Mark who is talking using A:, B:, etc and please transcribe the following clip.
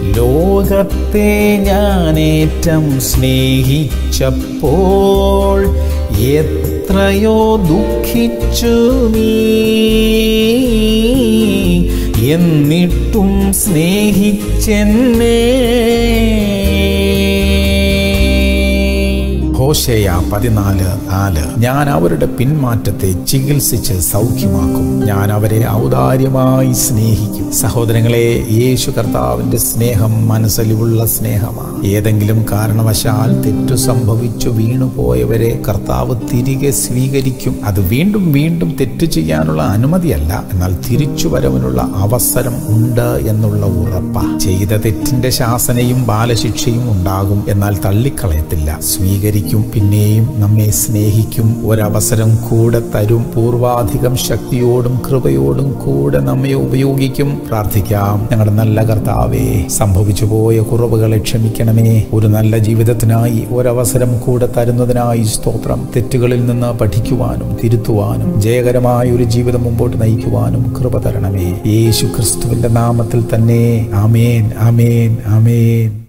A: ലോകത്തെ ഞാനേറ്റം സ്നേഹിച്ചപ്പോൾ എത്രയോ ദുഃഖിച്ചു നീ എന്നിട്ടും സ്നേഹിച്ചെന്നേ ഹോശേയ പതിനാല് നാല് ഞാൻ അവരുടെ പിന്മാറ്റത്തെ ചികിത്സിച്ച് സൗഖ്യമാക്കും ഞാൻ അവരെ ഔദാര്യമായി സ്നേഹിക്കും സഹോദരങ്ങളെ യേശു കർത്താവിന്റെ സ്നേഹം മനസ്സിലുള്ള സ്നേഹമാണ് ഏതെങ്കിലും കാരണവശാൽ തെറ്റു സംഭവിച്ചു വീണുപോയവരെ കർത്താവ് തിരികെ സ്വീകരിക്കും അത് വീണ്ടും വീണ്ടും തെറ്റു ചെയ്യാനുള്ള അനുമതിയല്ല എന്നാൽ തിരിച്ചു വരവിനുള്ള അവസരം ഉണ്ട് എന്നുള്ള ഉറപ്പ ചെയ്ത തെറ്റിന്റെ ശാസനയും ബാലശിക്ഷയും ഉണ്ടാകും എന്നാൽ തള്ളിക്കളയത്തില്ല സ്വീകരിക്കും പിന്നെയും നമ്മെ സ്നേഹിക്കും ഒരവസരം കൂടെ തരും പൂർവാധികം ശക്തിയോടും കൃപയോടും കൂടെ നമ്മെ ഉപയോഗിക്കും പ്രാർത്ഥിക്കാം ഞങ്ങളുടെ നല്ല കർത്താവേ സംഭവിച്ചു പോയ കുറവുകളെ ക്ഷമിക്കണമേ ഒരു നല്ല ജീവിതത്തിനായി ഒരവസരം കൂടെ തരുന്നതിനായി സ്തോത്രം തെറ്റുകളിൽ നിന്ന് പഠിക്കുവാനും തിരുത്തുവാനും ജയകരമായ ഒരു ജീവിതം മുമ്പോട്ട് നയിക്കുവാനും കൃപ തരണമേ യേശു ക്രിസ്തുവിന്റെ നാമത്തിൽ തന്നെ ആമേൻ ആമേൻ ആമേൻ